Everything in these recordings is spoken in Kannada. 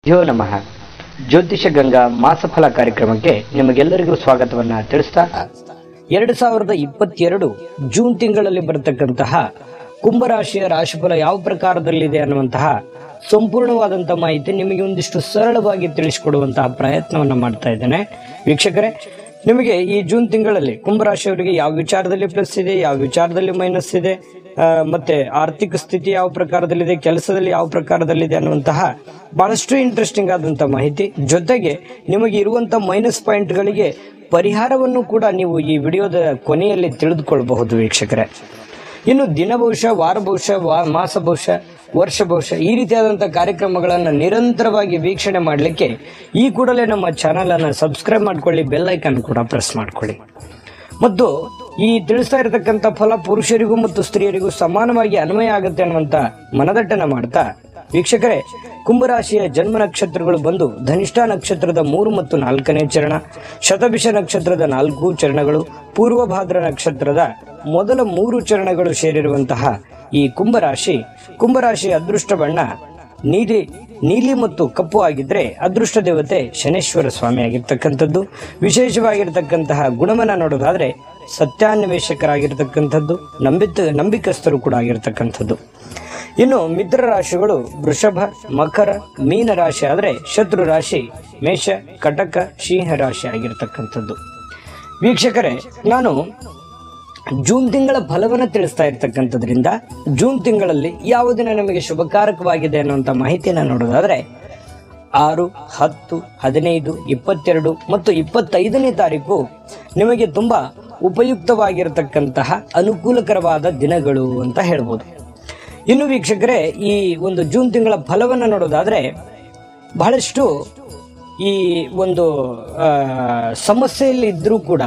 ಶ್ರೀಯೋ ನಮಃ ಜ್ಯೋತಿಷ ಗಂಗಾ ಮಾಸಫಲ ಕಾರ್ಯಕ್ರಮಕ್ಕೆ ನಿಮಗೆಲ್ಲರಿಗೂ ಸ್ವಾಗತವನ್ನ ತಿಳಿಸ್ತಾ ಎರಡು ಸಾವಿರದ ಇಪ್ಪತ್ತೆರಡು ಜೂನ್ ತಿಂಗಳಲ್ಲಿ ಬರತಕ್ಕಂತಹ ಕುಂಭರಾಶಿಯ ರಾಶಿಫಲ ಯಾವ ಪ್ರಕಾರದಲ್ಲಿದೆ ಅನ್ನುವಂತಹ ಸಂಪೂರ್ಣವಾದಂತಹ ಮಾಹಿತಿ ನಿಮಗೆ ಒಂದಿಷ್ಟು ಸರಳವಾಗಿ ತಿಳಿಸಿಕೊಡುವಂತಹ ಪ್ರಯತ್ನವನ್ನ ಮಾಡ್ತಾ ಇದ್ದೇನೆ ವೀಕ್ಷಕರೇ ನಿಮಗೆ ಈ ಜೂನ್ ತಿಂಗಳಲ್ಲಿ ಕುಂಭರಾಶಿಯವರಿಗೆ ಯಾವ ವಿಚಾರದಲ್ಲಿ ಪ್ಲಸ್ ಇದೆ ಯಾವ ವಿಚಾರದಲ್ಲಿ ಮೈನಸ್ ಇದೆ ಆ, ಮತ್ತೆ ಆರ್ಥಿಕ ಸ್ಥಿತಿ ಯಾವ ಪ್ರಕಾರದಲ್ಲಿದೆ ಕೆಲಸದಲ್ಲಿ ಯಾವ ಪ್ರಕಾರದಲ್ಲಿದೆ ಅನ್ನುವಂತಹ ಬಹಳಷ್ಟು ಇಂಟ್ರೆಸ್ಟಿಂಗ್ ಆದಂತಹ ಮಾಹಿತಿ ಜೊತೆಗೆ ನಿಮಗೆ ಇರುವಂತಹ ಮೈನಸ್ ಪಾಯಿಂಟ್ಗಳಿಗೆ ಪರಿಹಾರವನ್ನು ಕೂಡ ನೀವು ಈ ವಿಡಿಯೋದ ಕೊನೆಯಲ್ಲಿ ತಿಳಿದುಕೊಳ್ಳಬಹುದು ವೀಕ್ಷಕರೇ ಇನ್ನು ದಿನ ಭವಿಷ್ಯ ವಾರ ಭವಿಷ್ಯ ವಾ- ಮಾಸ ಭವಿಷ್ಯ ವರ್ಷ ಭವಿಷ್ಯ ಈ ರೀತಿಯಾದಂತಹ ಕಾರ್ಯಕ್ರಮಗಳನ್ನು ನಿರಂತರವಾಗಿ ವೀಕ್ಷಣೆ ಮಾಡಲಿಕ್ಕೆ ಈ ಕೂಡಲೇ ನಮ್ಮ ಚಾನಲ್ ಅನ್ನು ಸಬ್ಸ್ಕ್ರೈಬ್ ಮಾಡ್ಕೊಳ್ಳಿ ಬೆಲ್ ಐಕಾನ್ ಕೂಡ ಪ್ರೆಸ್ ಮಾಡ್ಕೊಳ್ಳಿ ಮತ್ತು ಈ ತಿಳಿಸ್ತಾ ಇರತಕ್ಕಂಥ ಫಲ ಪುರುಷರಿಗೂ ಮತ್ತು ಸ್ತ್ರೀಯರಿಗೂ ಸಮಾನವಾಗಿ ಅನ್ವಯ ಆಗುತ್ತೆ ಅನ್ನುವಂತ ಮನದಟ್ಟನ ಮಾಡ್ತಾ ವೀಕ್ಷಕರೇ ಕುಂಭರಾಶಿಯ ಜನ್ಮ ನಕ್ಷತ್ರಗಳು ಬಂದು ಧನಿಷ್ಠ ನಕ್ಷತ್ರದ ಮೂರು ಮತ್ತು ನಾಲ್ಕನೇ ಚರಣ ಶತಭಿಷ ನಕ್ಷತ್ರದ ನಾಲ್ಕು ಚರಣಗಳು ಪೂರ್ವಭಾದ್ರ ನಕ್ಷತ್ರದ ಮೊದಲ ಮೂರು ಚರಣಗಳು ಸೇರಿರುವಂತಹ ಈ ಕುಂಭರಾಶಿ ಕುಂಭರಾಶಿಯ ಅದೃಷ್ಟ ಬಣ್ಣ ನೀಲಿ ನೀಲಿ ಮತ್ತು ಕಪ್ಪು ಆಗಿದ್ರೆ ಅದೃಷ್ಟ ದೇವತೆ ಶನೇಶ್ವರ ಸ್ವಾಮಿ ಆಗಿರ್ತಕ್ಕಂಥದ್ದು ವಿಶೇಷವಾಗಿರ್ತಕ್ಕಂತಹ ಗುಣವನ್ನ ನೋಡೋದಾದ್ರೆ ಸತ್ಯಾನ್ವೇಷಕರಾಗಿರ್ತಕ್ಕಂಥದ್ದು ನಂಬಿತ ನಂಬಿಕಸ್ಥರು ಕೂಡ ಆಗಿರ್ತಕ್ಕಂಥದ್ದು ಇನ್ನು ಮಿತ್ರ ರಾಶಿಗಳು ವೃಷಭ ಮಕರ ಮೀನ ರಾಶಿ ಆದರೆ ಶತ್ರು ರಾಶಿ ಮೇಷ ಕಟಕ ಸಿಂಹ ರಾಶಿ ಆಗಿರ್ತಕ್ಕಂಥದ್ದು ವೀಕ್ಷಕರೇ ನಾನು ಜೂನ್ ತಿಂಗಳ ಫಲವನ್ನು ತಿಳಿಸ್ತಾ ಇರ್ತಕ್ಕಂಥದ್ರಿಂದ ಜೂನ್ ತಿಂಗಳಲ್ಲಿ ಯಾವ ದಿನ ನಮಗೆ ಶುಭಕಾರಕವಾಗಿದೆ ಅನ್ನುವಂಥ ಮಾಹಿತಿಯನ್ನು ನೋಡೋದಾದ್ರೆ ಆರು ಹತ್ತು ಹದಿನೈದು ಇಪ್ಪತ್ತೆರಡು ಮತ್ತು ಇಪ್ಪತ್ತೈದನೇ ತಾರೀಕು ನಿಮಗೆ ತುಂಬಾ ಉಪಯುಕ್ತವಾಗಿರತಕ್ಕಂತಹ ಅನುಕೂಲಕರವಾದ ದಿನಗಳು ಅಂತ ಹೇಳ್ಬೋದು ಇನ್ನು ವೀಕ್ಷಕರೇ ಈ ಒಂದು ಜೂನ್ ತಿಂಗಳ ಫಲವನ್ನು ನೋಡೋದಾದ್ರೆ ಬಹಳಷ್ಟು ಈ ಒಂದು ಆ, ಸಮಸ್ಯೆಯಲ್ಲಿ ಇದ್ರೂ ಕೂಡ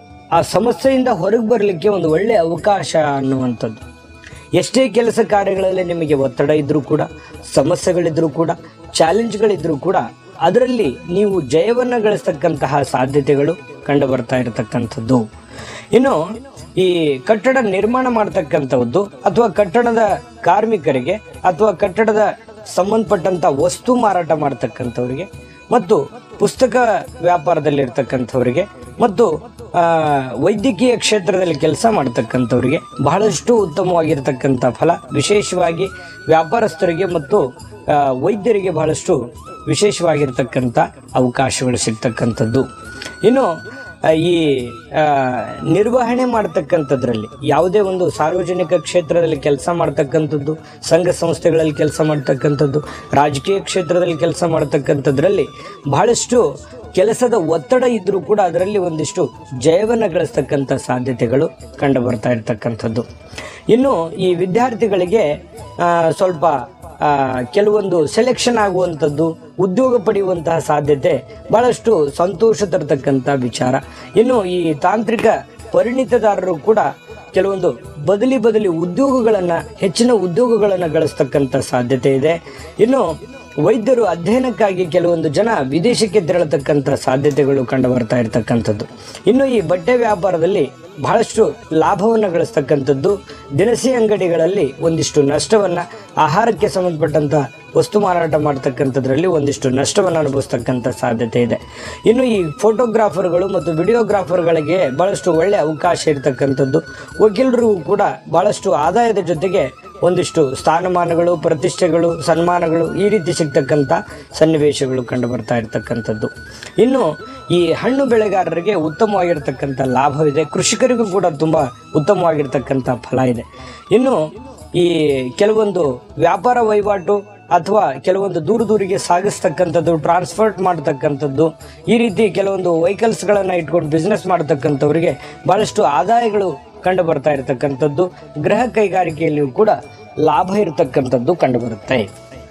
ಆ ಸಮಸ್ಯೆಯಿಂದ ಹೊರಗೆ ಬರಲಿಕ್ಕೆ ಒಂದು ಒಳ್ಳೆ ಅವಕಾಶ ಅನ್ನುವಂಥದ್ದು ಎಷ್ಟೇ ಕೆಲಸ ಕಾರ್ಯಗಳಲ್ಲಿ ನಿಮಗೆ ಒತ್ತಡ ಇದ್ರೂ ಕೂಡ ಸಮಸ್ಯೆಗಳಿದ್ರೂ ಕೂಡ ಚಾಲೆಂಜ್ಗಳಿದ್ರೂ ಕೂಡ ಅದರಲ್ಲಿ ನೀವು ಜಯವನ್ನ ಗಳಿಸ್ತಕ್ಕಂತಹ ಸಾಧ್ಯತೆಗಳು ಕಂಡು ಬರ್ತಾ ಇರತಕ್ಕಂಥದ್ದು ಇನ್ನು ಈ ಕಟ್ಟಡ ನಿರ್ಮಾಣ ಮಾಡತಕ್ಕಂಥದ್ದು ಅಥವಾ ಕಟ್ಟಡದ ಕಾರ್ಮಿಕರಿಗೆ ಅಥವಾ ಕಟ್ಟಡದ ಸಂಬಂಧಪಟ್ಟಂತ ವಸ್ತು ಮಾರಾಟ ಮಾಡತಕ್ಕಂಥವ್ರಿಗೆ ಮತ್ತು ಪುಸ್ತಕ ವ್ಯಾಪಾರದಲ್ಲಿರ್ತಕ್ಕಂಥವ್ರಿಗೆ ಮತ್ತು ಆ, ವೈದ್ಯಕೀಯ ಕ್ಷೇತ್ರದಲ್ಲಿ ಕೆಲಸ ಮಾಡತಕ್ಕಂಥವ್ರಿಗೆ ಬಹಳಷ್ಟು ಉತ್ತಮವಾಗಿರ್ತಕ್ಕಂಥ ಫಲ ವಿಶೇಷವಾಗಿ ವ್ಯಾಪಾರಸ್ಥರಿಗೆ ಮತ್ತು ಆ, ವೈದ್ಯರಿಗೆ ಬಹಳಷ್ಟು ವಿಶೇಷವಾಗಿರ್ತಕ್ಕಂಥ ಅವಕಾಶಗಳು ಸಿಗ್ತಕ್ಕಂಥದ್ದು ಇನ್ನು ಆ, ಈ ಆ, ನಿರ್ವಹಣೆ ಮಾಡ್ತಕ್ಕಂಥದ್ರಲ್ಲಿ ಯಾವುದೇ ಒಂದು ಸಾರ್ವಜನಿಕ ಕ್ಷೇತ್ರದಲ್ಲಿ ಕೆಲಸ ಮಾಡ್ತಕ್ಕಂಥದ್ದು ಸಂಘ ಸಂಸ್ಥೆಗಳಲ್ಲಿ ಕೆಲಸ ಮಾಡ್ತಕ್ಕಂಥದ್ದು ರಾಜಕೀಯ ಕ್ಷೇತ್ರದಲ್ಲಿ ಕೆಲಸ ಮಾಡ್ತಕ್ಕಂಥದ್ರಲ್ಲಿ ಬಹಳಷ್ಟು ಕೆಲಸದ ಒತ್ತಡ ಇದ್ರೂ ಕೂಡ ಅದರಲ್ಲಿ ಒಂದಿಷ್ಟು ಜಯವನ್ನ ಗಳಿಸ್ತಕ್ಕಂಥ ಸಾಧ್ಯತೆಗಳು ಕಂಡು ಬರ್ತಾ ಇರತಕ್ಕಂಥದ್ದು ಇನ್ನು ಈ ವಿದ್ಯಾರ್ಥಿಗಳಿಗೆ ಆ, ಸ್ವಲ್ಪ ಆ, ಕೆಲವೊಂದು ಸೆಲೆಕ್ಷನ್ ಆಗುವಂಥದ್ದು ಉದ್ಯೋಗ ಪಡೆಯುವಂತಹ ಸಾಧ್ಯತೆ ಬಹಳಷ್ಟು ಸಂತೋಷ ತರತಕ್ಕಂಥ ವಿಚಾರ ಇನ್ನು ಈ ತಾಂತ್ರಿಕ ಪರಿಣಿತದಾರರು ಕೂಡ ಕೆಲವೊಂದು ಬದಲಿ ಬದಲಿ ಉದ್ಯೋಗಗಳನ್ನ ಹೆಚ್ಚಿನ ಉದ್ಯೋಗಗಳನ್ನ ಗಳಿಸ್ತಕ್ಕಂಥ ಸಾಧ್ಯತೆ ಇದೆ ಇನ್ನು ವೈದ್ಯರು ಅಧ್ಯಯನಕ್ಕಾಗಿ ಕೆಲವೊಂದು ಜನ ವಿದೇಶಕ್ಕೆ ತೆರಳತಕ್ಕಂಥ ಸಾಧ್ಯತೆಗಳು ಕಂಡು ಬರ್ತಾ ಇರತಕ್ಕಂಥದ್ದು ಇನ್ನು ಈ ಬಟ್ಟೆ ವ್ಯಾಪಾರದಲ್ಲಿ ಬಹಳಷ್ಟು ಲಾಭವನ್ನು ಗಳಿಸ್ತಕ್ಕಂಥದ್ದು ದಿನಸಿ ಅಂಗಡಿಗಳಲ್ಲಿ ಒಂದಿಷ್ಟು ನಷ್ಟವನ್ನ ಆಹಾರಕ್ಕೆ ಸಂಬಂಧಪಟ್ಟಂತ ವಸ್ತು ಮಾರಾಟ ಮಾಡ್ತಕ್ಕಂಥದ್ರಲ್ಲಿ ಒಂದಿಷ್ಟು ನಷ್ಟವನ್ನು ಅನುಭವಿಸ್ತಕ್ಕಂಥ ಸಾಧ್ಯತೆ ಇದೆ ಇನ್ನು ಈ ಫೋಟೋಗ್ರಾಫರ್ಗಳು ಮತ್ತು ವಿಡಿಯೋಗ್ರಾಫರ್ಗಳಿಗೆ ಬಹಳಷ್ಟು ಒಳ್ಳೆ ಅವಕಾಶ ಇರತಕ್ಕಂಥದ್ದು ವಕೀಲರಿಗೂ ಕೂಡ ಬಹಳಷ್ಟು ಆದಾಯದ ಜೊತೆಗೆ ಒಂದಿಷ್ಟು ಸ್ಥಾನಮಾನಗಳು ಪ್ರತಿಷ್ಠೆಗಳು ಸನ್ಮಾನಗಳು ಈ ರೀತಿ ಸಿಗ್ತಕ್ಕಂಥ ಸನ್ನಿವೇಶಗಳು ಕಂಡು ಬರ್ತಾ ಇರತಕ್ಕಂಥದ್ದು ಇನ್ನು ಈ ಹಣ್ಣು ಬೆಳೆಗಾರರಿಗೆ ಉತ್ತಮವಾಗಿರ್ತಕ್ಕಂಥ ಲಾಭವಿದೆ ಕೃಷಿಕರಿಗೂ ಕೂಡ ತುಂಬಾ ಉತ್ತಮವಾಗಿರ್ತಕ್ಕಂಥ ಫಲ ಇದೆ ಇನ್ನು ಈ ಕೆಲವೊಂದು ವ್ಯಾಪಾರ ವಹಿವಾಟು ಅಥವಾ ಕೆಲವೊಂದು ದೂರ ದೂರಿಗೆ ಸಾಗಿಸ್ತಕ್ಕಂಥದ್ದು ಟ್ರಾನ್ಸ್ಪೋರ್ಟ್ ಮಾಡ್ತಕ್ಕಂಥದ್ದು ಈ ರೀತಿ ಕೆಲವೊಂದು ವೆಹಿಕಲ್ಸ್ಗಳನ್ನು ಇಟ್ಕೊಂಡು ಬಿಸ್ನೆಸ್ ಮಾಡ್ತಕ್ಕಂಥವ್ರಿಗೆ ಬಹಳಷ್ಟು ಆದಾಯಗಳು ಕಂಡು ಬರ್ತಾ ಇರತಕ್ಕಂಥದ್ದು ಗೃಹ ಕೈಗಾರಿಕೆಯಲ್ಲಿಯೂ ಕೂಡ ಲಾಭ ಇರತಕ್ಕಂಥದ್ದು ಕಂಡು ಬರುತ್ತೆ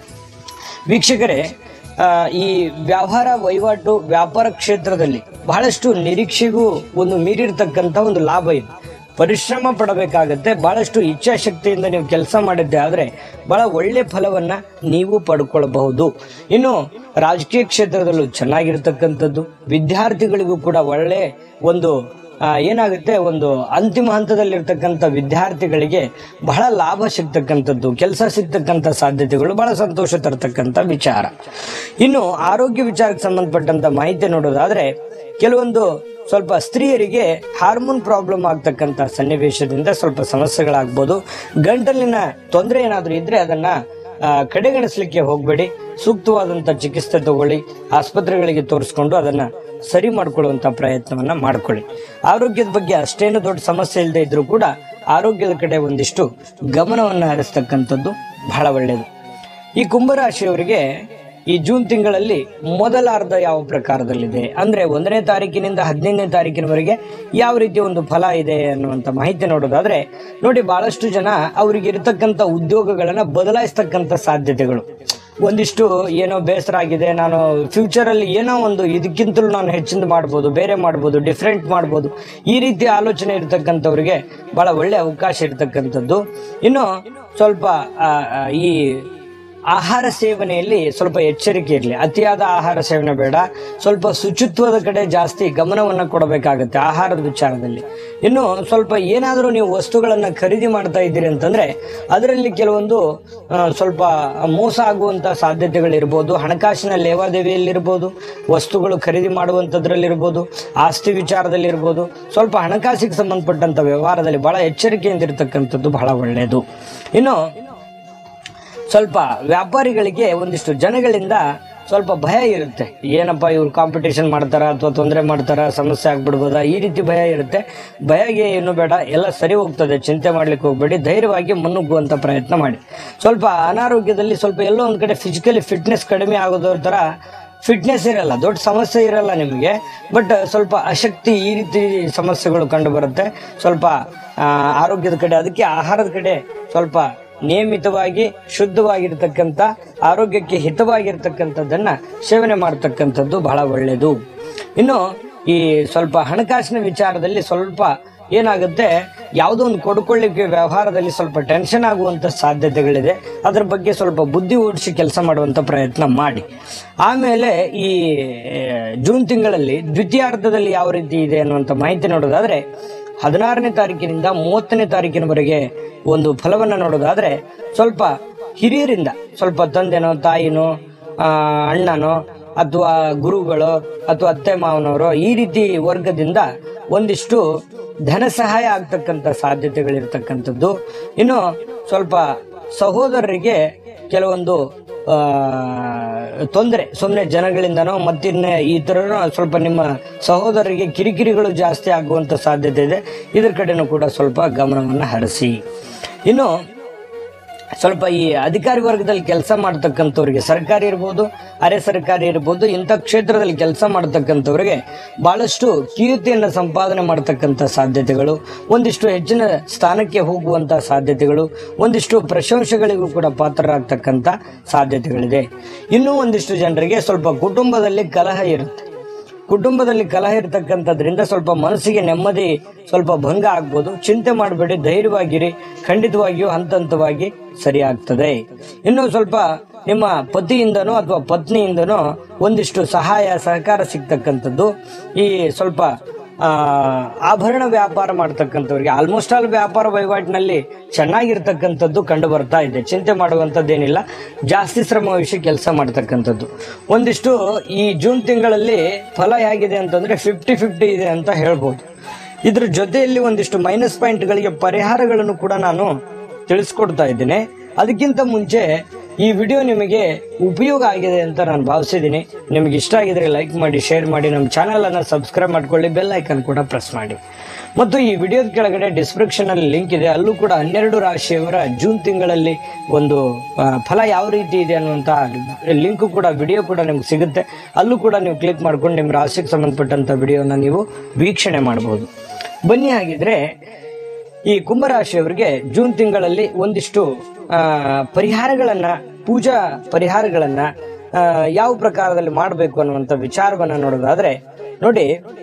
ವೀಕ್ಷಕರೇ ಆ, ಈ ವ್ಯವಹಾರ ವಹಿವಾಟು ವ್ಯಾಪಾರ ಕ್ಷೇತ್ರದಲ್ಲಿ ಬಹಳಷ್ಟು ನಿರೀಕ್ಷೆಗೂ ಒಂದು ಮೀರಿರ್ತಕ್ಕಂಥ ಒಂದು ಲಾಭ ಇದೆ ಪರಿಶ್ರಮ ಪಡಬೇಕಾಗತ್ತೆ ಬಹಳಷ್ಟು ಇಚ್ಛಾಶಕ್ತಿಯಿಂದ ನೀವು ಕೆಲಸ ಮಾಡಿದ್ದೆ ಆದರೆ ಬಹಳ ಒಳ್ಳೆ ಫಲವನ್ನ ನೀವು ಪಡ್ಕೊಳ್ಬಹುದು ಇನ್ನು ರಾಜಕೀಯ ಕ್ಷೇತ್ರದಲ್ಲೂ ಚೆನ್ನಾಗಿರ್ತಕ್ಕಂಥದ್ದು ವಿದ್ಯಾರ್ಥಿಗಳಿಗೂ ಕೂಡ ಒಳ್ಳೆ ಒಂದು ಆ, ಏನಾಗುತ್ತೆ ಒಂದು ಅಂತಿಮ ಹಂತದಲ್ಲಿರ್ತಕ್ಕಂಥ ವಿದ್ಯಾರ್ಥಿಗಳಿಗೆ ಬಹಳ ಲಾಭ ಸಿಗ್ತಕ್ಕಂಥದ್ದು ಕೆಲಸ ಸಿಗ್ತಕ್ಕಂಥ ಸಾಧ್ಯತೆಗಳು ಬಹಳ ಸಂತೋಷ ತರ್ತಕ್ಕಂಥ ವಿಚಾರ ಇನ್ನು ಆರೋಗ್ಯ ವಿಚಾರಕ್ಕೆ ಸಂಬಂಧಪಟ್ಟಂತ ಮಾಹಿತಿ ನೋಡೋದಾದ್ರೆ ಕೆಲವೊಂದು ಸ್ವಲ್ಪ ಸ್ತ್ರೀಯರಿಗೆ ಹಾರ್ಮೋನ್ ಪ್ರಾಬ್ಲಮ್ ಆಗ್ತಕ್ಕಂಥ ಸನ್ನಿವೇಶದಿಂದ ಸ್ವಲ್ಪ ಸಮಸ್ಯೆಗಳಾಗ್ಬೋದು ಗಂಟಲಿನ ತೊಂದರೆ ಏನಾದರೂ ಇದ್ರೆ ಅದನ್ನ ಆ, ಕಡೆಗಣಿಸ್ಲಿಕ್ಕೆ ಹೋಗಬೇಡಿ ಸೂಕ್ತವಾದಂಥ ಚಿಕಿತ್ಸೆ ತಗೊಳ್ಳಿ ಆಸ್ಪತ್ರೆಗಳಿಗೆ ತೋರಿಸ್ಕೊಂಡು ಅದನ್ನ ಸರಿ ಮಾಡ್ಕೊಳ್ಳುವಂತ ಪ್ರಯತ್ನವನ್ನ ಮಾಡ್ಕೊಳ್ಳಿ ಆರೋಗ್ಯದ ಬಗ್ಗೆ ಅಷ್ಟೇನು ದೊಡ್ಡ ಸಮಸ್ಯೆ ಇಲ್ಲದೆ ಇದ್ರೂ ಕೂಡ ಆರೋಗ್ಯದ ಕಡೆ ಒಂದಿಷ್ಟು ಗಮನವನ್ನು ಹರಿಸ್ತಕ್ಕಂಥದ್ದು ಬಹಳ ಒಳ್ಳೆಯದು ಈ ಕುಂಭರಾಶಿಯವರಿಗೆ ಈ ಜೂನ್ ತಿಂಗಳಲ್ಲಿ ಮೊದಲ ಅರ್ಧ ಯಾವ ಪ್ರಕಾರದಲ್ಲಿದೆ ಅಂದ್ರೆ ಒಂದನೇ ತಾರೀಕಿನಿಂದ ಹದಿನೈದನೇ ತಾರೀಕಿನವರೆಗೆ ಯಾವ ರೀತಿಯ ಒಂದು ಫಲ ಇದೆ ಅನ್ನುವಂತ ಮಾಹಿತಿ ನೋಡೋದಾದ್ರೆ ನೋಡಿ ಬಹಳಷ್ಟು ಜನ ಅವರಿಗೆ ಇರತಕ್ಕಂಥ ಉದ್ಯೋಗಗಳನ್ನ ಬದಲಾಯಿಸ್ತಕ್ಕಂಥ ಸಾಧ್ಯತೆಗಳು ಒಂದಿಷ್ಟು ಏನೋ ಬೇಸರ ಆಗಿದೆ ನಾನು ಫ್ಯೂಚರ್ ಅಲ್ಲಿ ಏನೋ ಒಂದು ಇದಕ್ಕಿಂತಲೂ ನಾನು ಹೆಚ್ಚಿಂದ ಮಾಡ್ಬೋದು ಬೇರೆ ಮಾಡ್ಬೋದು ಡಿಫ್ರೆಂಟ್ ಮಾಡ್ಬೋದು ಈ ರೀತಿ ಆಲೋಚನೆ ಇರತಕ್ಕಂಥವ್ರಿಗೆ ಬಹಳ ಒಳ್ಳೆ ಅವಕಾಶ ಇರತಕ್ಕಂಥದ್ದು ಇನ್ನು ಸ್ವಲ್ಪ ಆ, ಆ, ಈ ಆಹಾರ ಸೇವನೆಯಲ್ಲಿ ಸ್ವಲ್ಪ ಎಚ್ಚರಿಕೆ ಇರಲಿ ಅತಿಯಾದ ಆಹಾರ ಸೇವನೆ ಬೇಡ ಸ್ವಲ್ಪ ಶುಚಿತ್ವದ ಕಡೆ ಜಾಸ್ತಿ ಗಮನವನ್ನು ಕೊಡಬೇಕಾಗುತ್ತೆ ಆಹಾರದ ವಿಚಾರದಲ್ಲಿ ಇನ್ನು ಸ್ವಲ್ಪ ಏನಾದರೂ ನೀವು ವಸ್ತುಗಳನ್ನು ಖರೀದಿ ಮಾಡ್ತಾ ಇದ್ದೀರಿ ಅಂತಂದ್ರೆ ಅದರಲ್ಲಿ ಕೆಲವೊಂದು ಆ, ಸ್ವಲ್ಪ ಮೋಸ ಆಗುವಂತ ಸಾಧ್ಯತೆಗಳಿರ್ಬೋದು ಹಣಕಾಸಿನ ಲೇವಾದೇವಿಯಲ್ಲಿರ್ಬೋದು ವಸ್ತುಗಳು ಖರೀದಿ ಮಾಡುವಂಥದ್ರಲ್ಲಿರ್ಬೋದು ಆಸ್ತಿ ವಿಚಾರದಲ್ಲಿರ್ಬೋದು ಸ್ವಲ್ಪ ಹಣಕಾಸಿಗೆ ಸಂಬಂಧಪಟ್ಟಂತ ವ್ಯವಹಾರದಲ್ಲಿ ಬಹಳ ಎಚ್ಚರಿಕೆಯಿಂದ ಇರತಕ್ಕಂಥದ್ದು ಬಹಳ ಒಳ್ಳೆಯದು ಇನ್ನು ಸ್ವಲ್ಪ ವ್ಯಾಪಾರಿಗಳಿಗೆ ಒಂದಿಷ್ಟು ಜನಗಳಿಂದ ಸ್ವಲ್ಪ ಭಯ ಇರುತ್ತೆ ಏನಪ್ಪ ಇವ್ರು ಕಾಂಪಿಟೇಷನ್ ಮಾಡ್ತಾರ ಅಥವಾ ತೊಂದರೆ ಮಾಡ್ತಾರ ಸಮಸ್ಯೆ ಆಗ್ಬಿಡ್ಬೋದಾ ಈ ರೀತಿ ಭಯ ಇರುತ್ತೆ ಭಯಗೆ ಏನು ಬೇಡ ಎಲ್ಲ ಸರಿ ಹೋಗ್ತದೆ ಚಿಂತೆ ಮಾಡ್ಲಿಕ್ಕೆ ಹೋಗ್ಬೇಡಿ ಧೈರ್ಯವಾಗಿ ಮುನ್ನುಗ್ಗುವಂತ ಪ್ರಯತ್ನ ಮಾಡಿ ಸ್ವಲ್ಪ ಅನಾರೋಗ್ಯದಲ್ಲಿ ಸ್ವಲ್ಪ ಎಲ್ಲೋ ಒಂದ್ ಕಡೆ ಫಿಸಿಕಲಿ ಫಿಟ್ನೆಸ್ ಕಡಿಮೆ ಆಗೋದ್ರ ತರ ಫಿಟ್ನೆಸ್ ಇರಲ್ಲ ದೊಡ್ಡ ಸಮಸ್ಯೆ ಇರಲ್ಲ ನಿಮಗೆ ಬಟ್ ಸ್ವಲ್ಪ ಅಶಕ್ತಿ ಈ ರೀತಿ ಸಮಸ್ಯೆಗಳು ಕಂಡು ಬರುತ್ತೆ ಸ್ವಲ್ಪ ಆ, ಆರೋಗ್ಯದ ಕಡೆ ಅದಕ್ಕೆ ಆಹಾರದ ಕಡೆ ಸ್ವಲ್ಪ ನಿಯಮಿತವಾಗಿ ಶುದ್ಧವಾಗಿರ್ತಕ್ಕಂಥ ಆರೋಗ್ಯಕ್ಕೆ ಹಿತವಾಗಿರ್ತಕ್ಕಂಥದ್ದನ್ನ ಸೇವನೆ ಮಾಡತಕ್ಕಂಥದ್ದು ಬಹಳ ಒಳ್ಳೆಯದು ಇನ್ನು ಈ ಸ್ವಲ್ಪ ಹಣಕಾಸಿನ ವಿಚಾರದಲ್ಲಿ ಸ್ವಲ್ಪ ಏನಾಗುತ್ತೆ ಯಾವುದೋ ಒಂದು ಕೊಡ್ಕೊಳ್ಳಿಕ್ಕೆ ವ್ಯವಹಾರದಲ್ಲಿ ಸ್ವಲ್ಪ ಟೆನ್ಷನ್ ಆಗುವಂತ ಸಾಧ್ಯತೆಗಳಿದೆ ಅದ್ರ ಬಗ್ಗೆ ಸ್ವಲ್ಪ ಬುದ್ಧಿ ಓಡಿಸಿ ಕೆಲಸ ಮಾಡುವಂತ ಪ್ರಯತ್ನ ಮಾಡಿ ಆಮೇಲೆ ಈ ಜೂನ್ ತಿಂಗಳಲ್ಲಿ ದ್ವಿತೀಯಾರ್ಧದಲ್ಲಿ ಯಾವ ರೀತಿ ಇದೆ ಅನ್ನುವಂಥ ಮಾಹಿತಿ ನೋಡೋದಾದ್ರೆ ಹದಿನಾರನೇ ತಾರೀಕಿನಿಂದ ಮೂವತ್ತನೇ ತಾರೀಕಿನವರೆಗೆ ಒಂದು ಫಲವನ್ನು ನೋಡೋದಾದ್ರೆ ಸ್ವಲ್ಪ ಹಿರಿಯರಿಂದ ಸ್ವಲ್ಪ ತಂದೆನೋ ತಾಯಿನೋ ಆ, ಅಣ್ಣನೋ ಅಥವಾ ಗುರುಗಳು ಅಥವಾ ಅತ್ತೆ ಮಾವನವರು ಈ ರೀತಿ ವರ್ಗದಿಂದ ಒಂದಿಷ್ಟು ಧನ ಸಹಾಯ ಆಗ್ತಕ್ಕಂಥ ಸಾಧ್ಯತೆಗಳಿರ್ತಕ್ಕಂಥದ್ದು ಇನ್ನು ಸ್ವಲ್ಪ ಸಹೋದರರಿಗೆ ಕೆಲವೊಂದು ಆ, ತೊಂದರೆ ಸುಮ್ಮನೆ ಜನಗಳಿಂದನೋ ಮತ್ತಿನ್ನ ಈ ಥರ ಸ್ವಲ್ಪ ನಿಮ್ಮ ಸಹೋದರರಿಗೆ ಕಿರಿಕಿರಿಗಳು ಜಾಸ್ತಿ ಆಗುವಂಥ ಸಾಧ್ಯತೆ ಇದೆ ಇದ್ರ ಕಡೆನೂ ಕೂಡ ಸ್ವಲ್ಪ ಗಮನವನ್ನು ಹರಿಸಿ ಇನ್ನು ಸ್ವಲ್ಪ ಈ ಅಧಿಕಾರಿ ವರ್ಗದಲ್ಲಿ ಕೆಲಸ ಮಾಡ್ತಕ್ಕಂಥವ್ರಿಗೆ ಸರ್ಕಾರಿ ಇರ್ಬೋದು ಅರೆ ಸರ್ಕಾರಿ ಇರ್ಬೋದು ಇಂಥ ಕ್ಷೇತ್ರದಲ್ಲಿ ಕೆಲಸ ಮಾಡ್ತಕ್ಕಂಥವ್ರಿಗೆ ಬಹಳಷ್ಟು ಕೀರ್ತಿಯನ್ನು ಸಂಪಾದನೆ ಮಾಡ್ತಕ್ಕಂಥ ಸಾಧ್ಯತೆಗಳು ಒಂದಿಷ್ಟು ಹೆಚ್ಚಿನ ಸ್ಥಾನಕ್ಕೆ ಹೋಗುವಂಥ ಸಾಧ್ಯತೆಗಳು ಒಂದಿಷ್ಟು ಪ್ರಶಂಸೆಗಳಿಗೂ ಕೂಡ ಪಾತ್ರರಾಗ್ತಕ್ಕಂಥ ಸಾಧ್ಯತೆಗಳಿದೆ ಇನ್ನೂ ಒಂದಿಷ್ಟು ಜನರಿಗೆ ಸ್ವಲ್ಪ ಕುಟುಂಬದಲ್ಲಿ ಕಲಹ ಇರುತ್ತೆ ಕುಟುಂಬದಲ್ಲಿ ಕಲಹ ಇರತಕ್ಕಂಥದ್ರಿಂದ ಸ್ವಲ್ಪ ಮನಸ್ಸಿಗೆ ನೆಮ್ಮದಿ ಸ್ವಲ್ಪ ಭಂಗ ಆಗ್ಬೋದು ಚಿಂತೆ ಮಾಡಬೇಡಿ ಧೈರ್ಯವಾಗಿರಿ ಖಂಡಿತವಾಗಿಯೂ ಹಂತ ಹಂತವಾಗಿ ಸರಿ ಆಗ್ತದೆ ಇನ್ನು ಸ್ವಲ್ಪ ನಿಮ್ಮ ಪತಿಯಿಂದನೋ ಅಥವಾ ಪತ್ನಿಯಿಂದನೋ ಒಂದಿಷ್ಟು ಸಹಾಯ ಸಹಕಾರ ಸಿಗ್ತಕ್ಕಂಥದ್ದು ಈ ಸ್ವಲ್ಪ ಆ, ಆಭರಣ ವ್ಯಾಪಾರ ಮಾಡ್ತಕ್ಕಂಥವ್ರಿಗೆ ಆಲ್ಮೋಸ್ಟ್ ಆಲ್ ವ್ಯಾಪಾರ ವಹಿವಾಟಿನಲ್ಲಿ ಚೆನ್ನಾಗಿರ್ತಕ್ಕಂಥದ್ದು ಕಂಡು ಬರ್ತಾ ಇದೆ ಚಿಂತೆ ಮಾಡುವಂಥದ್ದೇನಿಲ್ಲ ಜಾಸ್ತಿ ಶ್ರಮ ವಹಿಸಿ ಕೆಲಸ ಮಾಡ್ತಕ್ಕಂಥದ್ದು ಒಂದಿಷ್ಟು ಈ ಜೂನ್ ತಿಂಗಳಲ್ಲಿ ಫಲ ಹೇಗಿದೆ ಅಂತಂದ್ರೆ ಫಿಫ್ಟಿ ಫಿಫ್ಟಿ ಇದೆ ಅಂತ ಹೇಳ್ಬೋದು ಇದ್ರ ಜೊತೆಯಲ್ಲಿ ಒಂದಿಷ್ಟು ಮೈನಸ್ ಪಾಯಿಂಟ್ಗಳಿಗೆ ಪರಿಹಾರಗಳನ್ನು ಕೂಡ ನಾನು ತಿಳಿಸ್ಕೊಡ್ತಾ ಇದ್ದೇನೆ ಅದಕ್ಕಿಂತ ಮುಂಚೆ ಈ ವಿಡಿಯೋ ನಿಮಗೆ ಉಪಯೋಗ ಆಗಿದೆ ಅಂತ ನಾನು ಭಾವಿಸಿದ್ದೀನಿ ನಿಮಗೆ ಇಷ್ಟ ಆಗಿದ್ರೆ ಲೈಕ್ ಮಾಡಿ ಶೇರ್ ಮಾಡಿ ನಮ್ಮ ಚಾನಲ್ ಅನ್ನ ಸಬ್ಸ್ಕ್ರೈಬ್ ಮಾಡ್ಕೊಳ್ಳಿ ಬೆಲ್ ಐಕನ್ ಕೂಡ ಪ್ರೆಸ್ ಮಾಡಿ ಮತ್ತು ಈ ವಿಡಿಯೋದ ಕೆಳಗಡೆ ಡಿಸ್ಕ್ರಿಪ್ಷನ್ ಅಲ್ಲಿ ಲಿಂಕ್ ಇದೆ ಅಲ್ಲೂ ಕೂಡ ಹನ್ನೆರಡು ರಾಶಿಯವರ ಜೂನ್ ತಿಂಗಳಲ್ಲಿ ಒಂದು ಆ, ಫಲ ಯಾವ ರೀತಿ ಇದೆ ಅನ್ನುವಂಥ ಲಿಂಕ್ ಕೂಡ ವಿಡಿಯೋ ಕೂಡ ನಿಮ್ಗೆ ಸಿಗುತ್ತೆ ಅಲ್ಲೂ ಕೂಡ ನೀವು ಕ್ಲಿಕ್ ಮಾಡ್ಕೊಂಡು ನಿಮ್ಮ ರಾಶಿಗೆ ಸಂಬಂಧಪಟ್ಟಂತ ವಿಡಿಯೋನ ನೀವು ವೀಕ್ಷಣೆ ಮಾಡಬಹುದು ಬನ್ನಿ ಹಾಗಿದ್ರೆ ಈ ಕುಂಭರಾಶಿಯವರಿಗೆ ಜೂನ್ ತಿಂಗಳಲ್ಲಿ ಒಂದಿಷ್ಟು ಆ, ಪರಿಹಾರಗಳನ್ನ ಪೂಜಾ ಪರಿಹಾರಗಳನ್ನ ಆ, ಯಾವ ಪ್ರಕಾರದಲ್ಲಿ ಮಾಡಬೇಕು ಅನ್ನುವಂಥ ವಿಚಾರವನ್ನ ನೋಡೋದಾದ್ರೆ ನೋಡಿ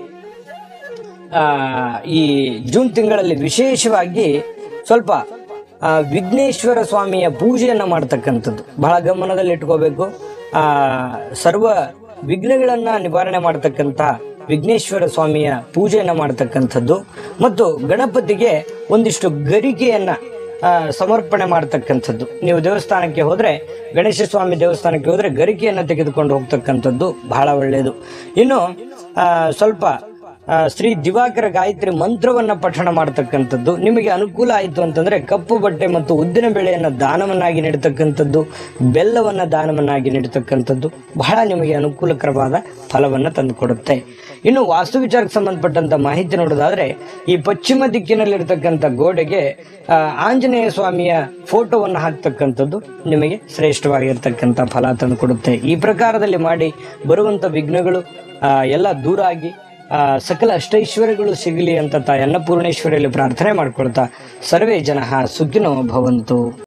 ಆ, ಈ ಜೂನ್ ತಿಂಗಳಲ್ಲಿ ವಿಶೇಷವಾಗಿ ಸ್ವಲ್ಪ ಆ, ವಿಘ್ನೇಶ್ವರ ಸ್ವಾಮಿಯ ಪೂಜೆಯನ್ನ ಮಾಡ್ತಕ್ಕಂಥದ್ದು ಬಹಳ ಗಮನದಲ್ಲಿ ಇಟ್ಕೋಬೇಕು ಆ ಸರ್ವ ವಿಘ್ನಗಳನ್ನ ನಿವಾರಣೆ ಮಾಡ್ತಕ್ಕಂಥ ವಿಘ್ನೇಶ್ವರ ಸ್ವಾಮಿಯ ಪೂಜೆಯನ್ನ ಮಾಡ್ತಕ್ಕಂಥದ್ದು ಮತ್ತು ಗಣಪತಿಗೆ ಒಂದಿಷ್ಟು ಗರಿಗೆಯನ್ನ ಆ, ಸಮರ್ಪಣೆ ಮಾಡ್ತಕ್ಕಂಥದ್ದು ನೀವು ದೇವಸ್ಥಾನಕ್ಕೆ ಹೋದ್ರೆ ಗಣೇಶ ಸ್ವಾಮಿ ದೇವಸ್ಥಾನಕ್ಕೆ ಹೋದ್ರೆ ಗರಿಕೆಯನ್ನು ತೆಗೆದುಕೊಂಡು ಹೋಗ್ತಕ್ಕಂಥದ್ದು ಬಹಳ ಒಳ್ಳೆಯದು ಇನ್ನು ಆ, ಸ್ವಲ್ಪ ಆ, ಶ್ರೀ ದಿವಾಕರ ಗಾಯತ್ರಿ ಮಂತ್ರವನ್ನ ಪಠಣ ಮಾಡ್ತಕ್ಕಂಥದ್ದು ನಿಮಗೆ ಅನುಕೂಲ ಆಯಿತು ಅಂತಂದ್ರೆ ಕಪ್ಪು ಬಟ್ಟೆ ಮತ್ತು ಉದ್ದಿನ ಬೆಳೆಯನ್ನ ದಾನವನ್ನಾಗಿ ನೀಡತಕ್ಕಂಥದ್ದು ಬೆಲ್ಲವನ್ನ ದಾನವನ್ನಾಗಿ ನೀಡತಕ್ಕಂಥದ್ದು ಬಹಳ ನಿಮಗೆ ಅನುಕೂಲಕರವಾದ ಫಲವನ್ನ ತಂದುಕೊಡುತ್ತೆ ಇನ್ನು ವಾಸ್ತು ವಿಚಾರಕ್ಕೆ ಸಂಬಂಧಪಟ್ಟಂತ ಮಾಹಿತಿ ನೋಡೋದಾದ್ರೆ ಈ ಪಶ್ಚಿಮ ದಿಕ್ಕಿನಲ್ಲಿರ್ತಕ್ಕಂಥ ಗೋಡೆಗೆ ಆ, ಆಂಜನೇಯ ಸ್ವಾಮಿಯ ಫೋಟೋವನ್ನು ಹಾಕ್ತಕ್ಕಂಥದ್ದು ನಿಮಗೆ ಶ್ರೇಷ್ಠವಾಗಿರ್ತಕ್ಕಂಥ ಫಲ ತಂದುಕೊಡುತ್ತೆ ಈ ಪ್ರಕಾರದಲ್ಲಿ ಮಾಡಿ ಬರುವಂತ ವಿಘ್ನಗಳು ಆ, ಎಲ್ಲ ದೂರ ಆಗಿ ಆ, ಸಕಲ ಅಷ್ಟೈಶ್ವರ್ಯಗಳು ಸಿಗಲಿ ಅಂತ ತಾಯಿ ಅನ್ನಪೂರ್ಣೇಶ್ವರಿಯಲ್ಲಿ ಪ್ರಾರ್ಥನೆ ಮಾಡ್ಕೊಳ್ತಾ ಸರ್ವೇ ಜನ ಸುಖಿನೋ ಭವಂತು